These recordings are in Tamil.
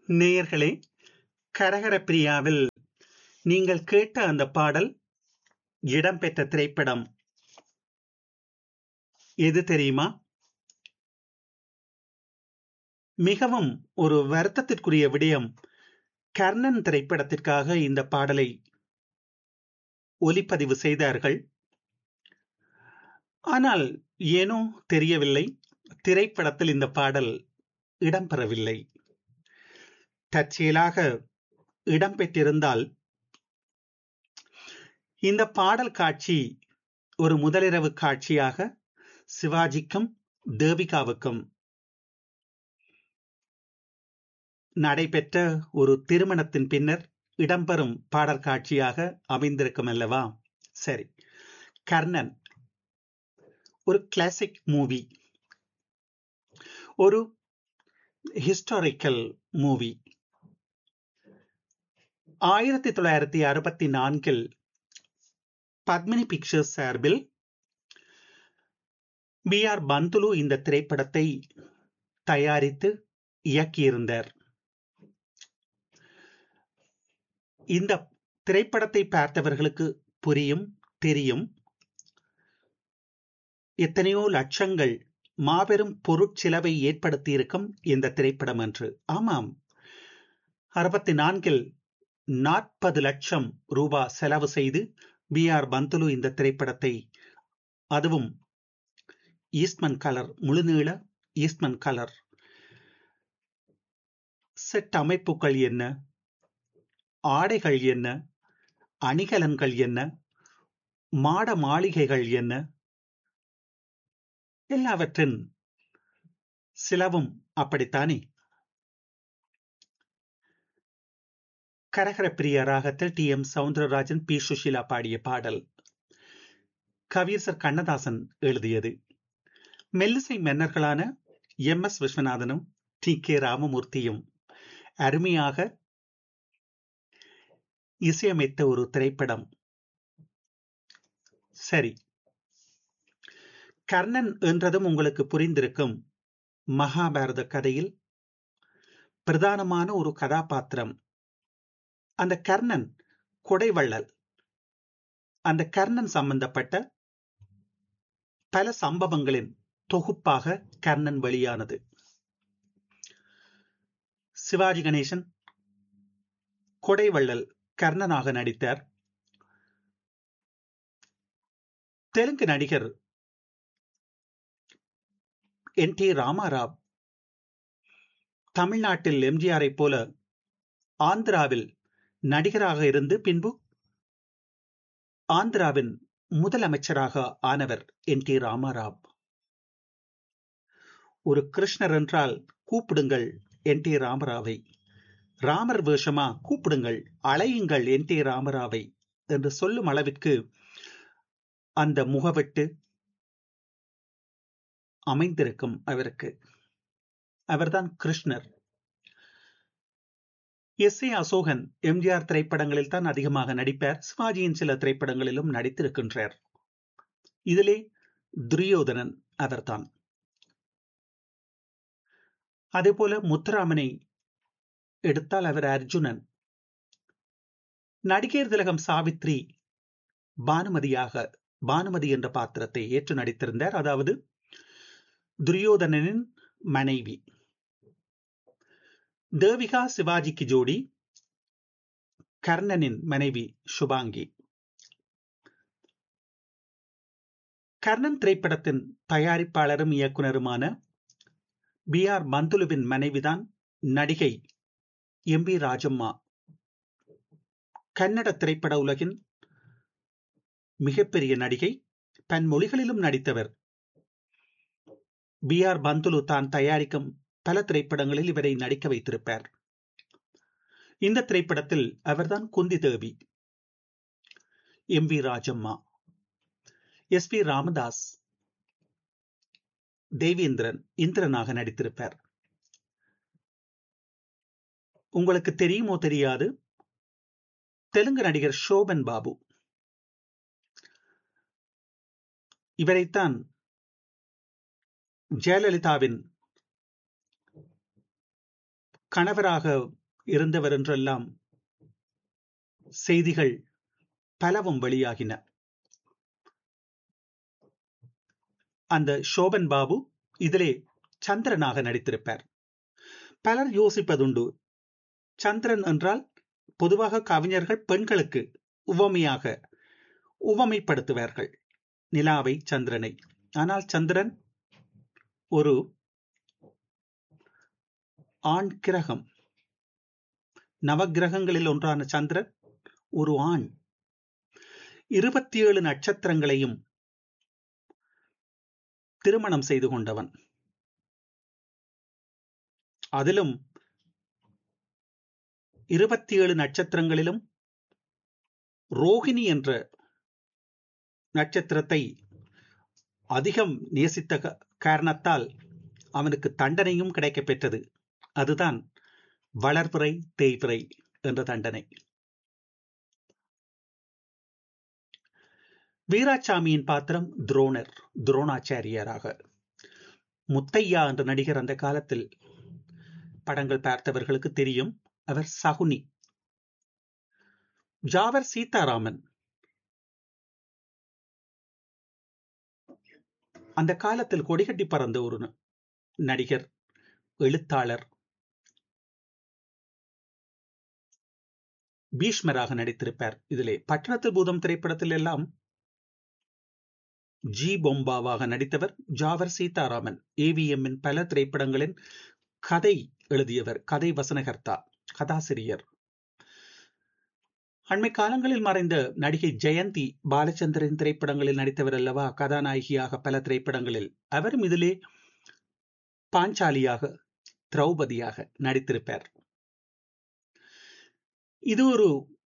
நேயர்களே கரகர பிரியாவில் நீங்கள் கேட்ட அந்த பாடல் இடம்பெற்ற திரைப்படம் எது தெரியுமா மிகவும் ஒரு வருத்தத்திற்குரிய விடயம் கர்ணன் திரைப்படத்திற்காக இந்த பாடலை ஒலிப்பதிவு செய்தார்கள் ஆனால் ஏனோ தெரியவில்லை திரைப்படத்தில் இந்த பாடல் இடம்பெறவில்லை தற்செயலாக இடம்பெற்றிருந்தால் இந்த பாடல் காட்சி ஒரு முதலிரவு காட்சியாக சிவாஜிக்கும் தேவிகாவுக்கும் நடைபெற்ற ஒரு திருமணத்தின் பின்னர் இடம்பெறும் பாடல் காட்சியாக அமைந்திருக்கும் அல்லவா சரி கர்ணன் ஒரு கிளாசிக் மூவி ஒரு ஹிஸ்டாரிக்கல் மூவி ஆயிரத்தி தொள்ளாயிரத்தி அறுபத்தி நான்கில் பத்மினி பிக்சர்ஸ் சார்பில் பி ஆர் பந்துலு இந்த திரைப்படத்தை தயாரித்து இயக்கியிருந்தார் இந்த திரைப்படத்தை பார்த்தவர்களுக்கு புரியும் தெரியும் எத்தனையோ லட்சங்கள் மாபெரும் பொருட்செலவை ஏற்படுத்தி இருக்கும் இந்த திரைப்படம் என்று ஆமாம் அறுபத்தி நான்கில் நாற்பது லட்சம் ரூபாய் செலவு செய்து பி ஆர் பந்துலு இந்த திரைப்படத்தை அதுவும் ஈஸ்ட்மன் கலர் முழுநீள ஈஸ்ட்மன் கலர் செட் அமைப்புகள் என்ன ஆடைகள் என்ன அணிகலன்கள் என்ன மாட மாளிகைகள் என்ன எல்லாவற்றின் சிலவும் அப்படித்தானே கரகர பிரிய ராகத்தில் T M Soundararajan P Susheela பாடிய பாடல் கவியரசர் கண்ணதாசன் எழுதியது மெல்லிசை மன்னர்களான எம் எஸ் விஸ்வநாதனும் டி கே ராமமூர்த்தியும் அருமையாக இசையமைத்த ஒரு திரைப்படம் சரி கர்ணன் என்றதும் உங்களுக்கு புரிந்திருக்கும் மகாபாரத கதையில் பிரதானமான ஒரு கதாபாத்திரம் அந்த கர்ணன் கொடைவள்ளல் அந்த கர்ணன் சம்பந்தப்பட்ட பல சம்பவங்களின் தொகுப்பாக கர்ணன் வெளியானது சிவாஜி கணேசன் கொடைவள்ளல் கர்ணனாக நடித்தார் தெலுங்கு நடிகர் என் டி ராமாராவ் தமிழ்நாட்டில் எம்ஜிஆரை போல ஆந்திராவில் நடிகராக இருந்து பின்பு ஆந்திராவின் முதலமைச்சராக ஆனவர் என் டி ராமாராவ் ஒரு கிருஷ்ணர் என்றால் கூப்பிடுங்கள் என் டி ராமராவை ராமர் வேஷமா கூப்பிடுங்கள் அழையுங்கள் என் டி ராமராவை என்று சொல்லும் அளவிற்கு அந்த முகவெட்டு அமைந்திருக்கும் அவருக்கு அவர்தான் கிருஷ்ணர் எஸ் ஏ அசோகன் எம்ஜிஆர் திரைப்படங்களில் தான் அதிகமாக நடிப்பார் சிவாஜியின் சில திரைப்படங்களிலும் நடித்திருக்கின்றார் இதிலே துரியோதனன் அவர்தான் அதே போல முத்துராமனை எடுத்தால் அவர் அர்ஜுனன் நடிகர் திலகம் சாவித்ரி பானுமதியாக பானுமதி என்ற பாத்திரத்தை ஏற்று நடித்திருந்தார் அதாவது துரியோதனனின் மனைவி தேவிகா சிவாஜிக்கு ஜோடி கர்ணனின் மனைவி சுபாங்கி கர்ணன் திரைப்படத்தின் தயாரிப்பாளரும் இயக்குனருமான பி ஆர் பந்துலுவின் மனைவிதான் நடிகை எம் பி ராஜம்மா கன்னட திரைப்பட உலகின் மிகப்பெரிய நடிகை பன்மொழிகளிலும் நடித்தவர் பி ஆர் பந்துலு தான் தயாரிக்கும் பல திரைப்படங்களில் இவரை நடிக்க வைத்திருப்பார் இந்த திரைப்படத்தில் அவர்தான் Kunti Devi M V Rajamma S P Ramadas Devendran இந்திரனாக நடித்திருப்பார் உங்களுக்கு தெரியுமோ தெரியாது தெலுங்கு நடிகர் ஷோபன் பாபு இவரைத்தான் ஜெயலலிதாவின் கணவராக இருந்தவர் என்றெல்லாம் செய்திகள் பலவும் வெளியாகின அந்த சோபன் பாபு இதிலே சந்திரனாக நடித்திருப்பார் பலர் யோசிப்பதுண்டு சந்திரன் என்றால் பொதுவாக கவிஞர்கள் பெண்களுக்கு உவமையாக உவமைப்படுத்துவார்கள் நிலாவை சந்திரனை ஆனால் சந்திரன் ஒரு ஆண் கிரகம் நவகிரகங்களில் ஒன்றான சந்திரன் ஒரு ஆண் இருபத்தி ஏழு நட்சத்திரங்களையும் திருமணம் செய்து கொண்டவன் அதிலும் இருபத்தி ஏழு நட்சத்திரங்களிலும் ரோகிணி என்ற நட்சத்திரத்தை அதிகம் நேசித்த காரணத்தால் அவனுக்கு தண்டனையும் கிடைக்க பெற்றது அதுதான் வளர்பிறை தேய்பிறை என்ற தண்டனை வீராசாமியின் பாத்திரம் துரோணர் துரோணாச்சாரியாராக முத்தையா என்ற நடிகர் அந்த காலத்தில் படங்கள் பார்த்தவர்களுக்கு தெரியும் அவர் சகுனி ஜாவர் சீதாராமன் அந்த காலத்தில் கொடிகட்டி பறந்த ஒரு நடிகர் எழுத்தாளர் பீஷ்மராக நடித்திருப்பார் இதிலே பட்டணத்தில் பூதம் திரைப்படத்தில் எல்லாம் ஜி பொம்பாவாக நடித்தவர் ஜாவர் சீதாராமன் ஏவிஎம்மின் பல திரைப்படங்களின் கதை எழுதியவர் கதை வசனகர்த்தா கதாசிரியர் அண்மை காலங்களில் மறைந்த நடிகை ஜெயந்தி பாலச்சந்திரன் திரைப்படங்களில் நடித்தவர் அல்லவா கதாநாயகியாக பல திரைப்படங்களில் அவரும் இதிலே பாஞ்சாலியாக திரௌபதியாக நடித்திருப்பார் இது ஒரு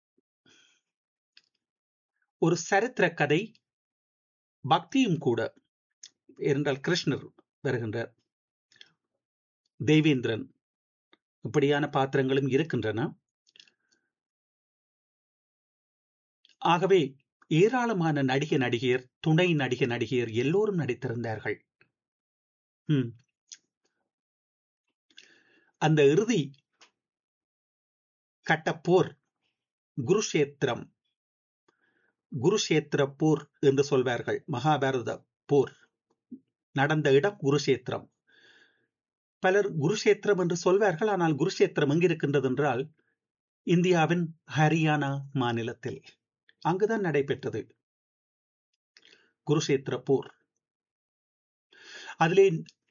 ஒரு சரித்திர கதை பக்தியும் கூட என்றால் கிருஷ்ணர் வருகின்றார் தேவேந்திரன் இப்படியான பாத்திரங்களும் இருக்கின்றன ஆகவே ஏராளமான நடிகை நடிகையர் துணை நடிகை நடிகையர் எல்லோரும் நடித்திருந்தார்கள் அந்த இறுதி கட்டப்போர் குருஷேத்திரம் குருஷேத்திர போர் என்று சொல்வார்கள் மகாபாரத போர் நடந்த இடம் குருஷேத்திரம் பலர் குருஷேத்திரம் என்று சொல்வார்கள் ஆனால் குருஷேத்திரம் எங்கிருக்கின்றது என்றால் இந்தியாவின் ஹரியானா மாநிலத்தில் அங்குதான் நடைபெற்றது குருஷேத்திர போர் அதிலே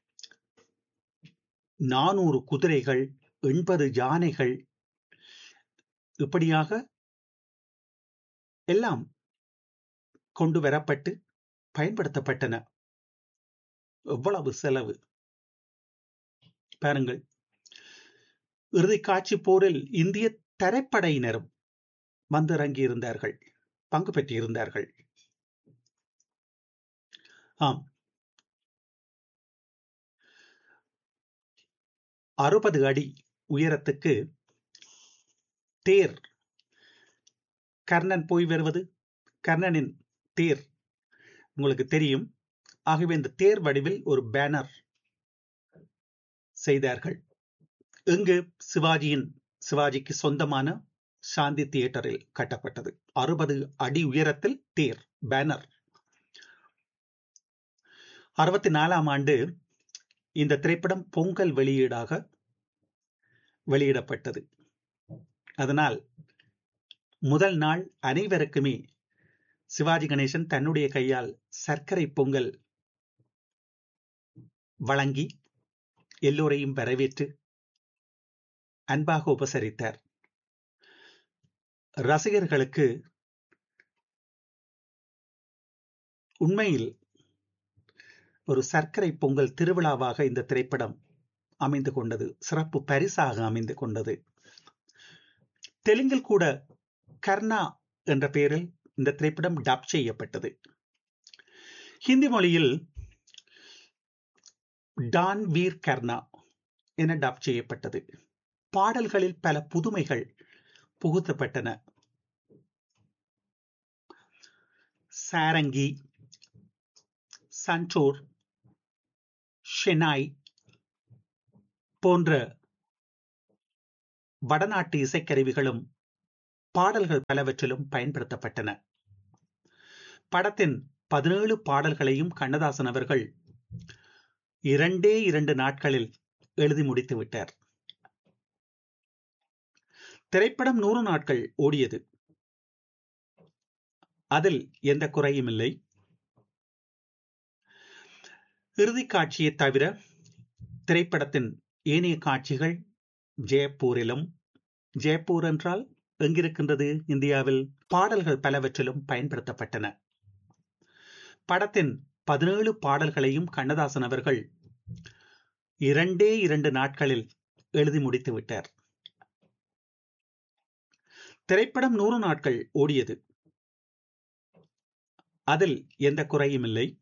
நானூறு குதிரைகள் எண்பது யானைகள் இப்படியாக எல்லாம் கொண்டு வரப்பட்டு பயன்படுத்தப்பட்டன எவ்வளவு செலவு பாருங்கள் இறுதி காட்சி போரில் இந்திய தரைப்படையினரும் வந்து இறங்கியிருந்தார்கள் பங்கு பெற்றிருந்தார்கள் ஆம் அறுபது அடி உயரத்துக்கு தேர் கர்ணன் போய் வருவது கர்ணனின் தேர் உங்களுக்கு தெரியும் ஆகவே இந்த தேர் வடிவில் ஒரு பேனர் செய்தார்கள் இங்கு சிவாஜியின் சிவாஜிக்கு சொந்தமான சாந்தி தியேட்டரில் கட்டப்பட்டது அறுபது அடி உயரத்தில் தேர் பேனர் அறுபத்தி நாலாம் ஆண்டு இந்த திரைப்படம் பொங்கல் வெளியீடாக வெளியிடப்பட்டது அதனால் முதல் நாள் அனைவருக்குமே சிவாஜி கணேசன் தன்னுடைய கையால் சர்க்கரை பொங்கல் வழங்கி எல்லோரையும் வரவேற்று அன்பாக உபசரித்தார் ரசிகர்களுக்கு உண்மையில் ஒரு சர்க்கரை பொங்கல் திருவிழாவாக இந்த திரைப்படம் அமைந்து கொண்டது சிறப்பு பரிசாக அமைந்து கொண்டது தெலுங்கில் கூட கர்ணா என்ற பெயரில் இந்த திரைப்படம் டப் செய்யப்பட்டது ஹிந்தி மொழியில் டான் வீர் கர்ணா என டப் செய்யப்பட்டது பாடல்களில் பல புதுமைகள் புகுத்தப்பட்டன சாரங்கி சன்டோர் ஷெனாய் போன்ற வடநாட்டு இசைக்கருவிகளும் பாடல்கள் பலவற்றிலும் பயன்படுத்தப்பட்டன படத்தின் பதினேழு பாடல்களையும் கண்ணதாசன் அவர்கள் இரண்டே இரண்டு நாட்களில் எழுதி முடித்து விட்டார் திரைப்படம் நூறு நாட்கள் ஓடியது அதில் எந்த குறையும் இல்லை இறுதி காட்சியை தவிர திரைப்படத்தின் ஏனைய காட்சிகள் ஜெயப்பூரிலும் ஜெயப்பூர் என்றால் எங்கிருக்கின்றது இந்தியாவில் பாடல்கள் பலவற்றிலும் பயன்படுத்தப்பட்டன படத்தின் பதினேழு பாடல்களையும் கண்ணதாசன் அவர்கள் இரண்டே இரண்டு நாட்களில் எழுதி முடித்து விட்டார் திரைப்படம் நூறு நாட்கள் ஓடியது அதில் எந்த குறையும் இல்லை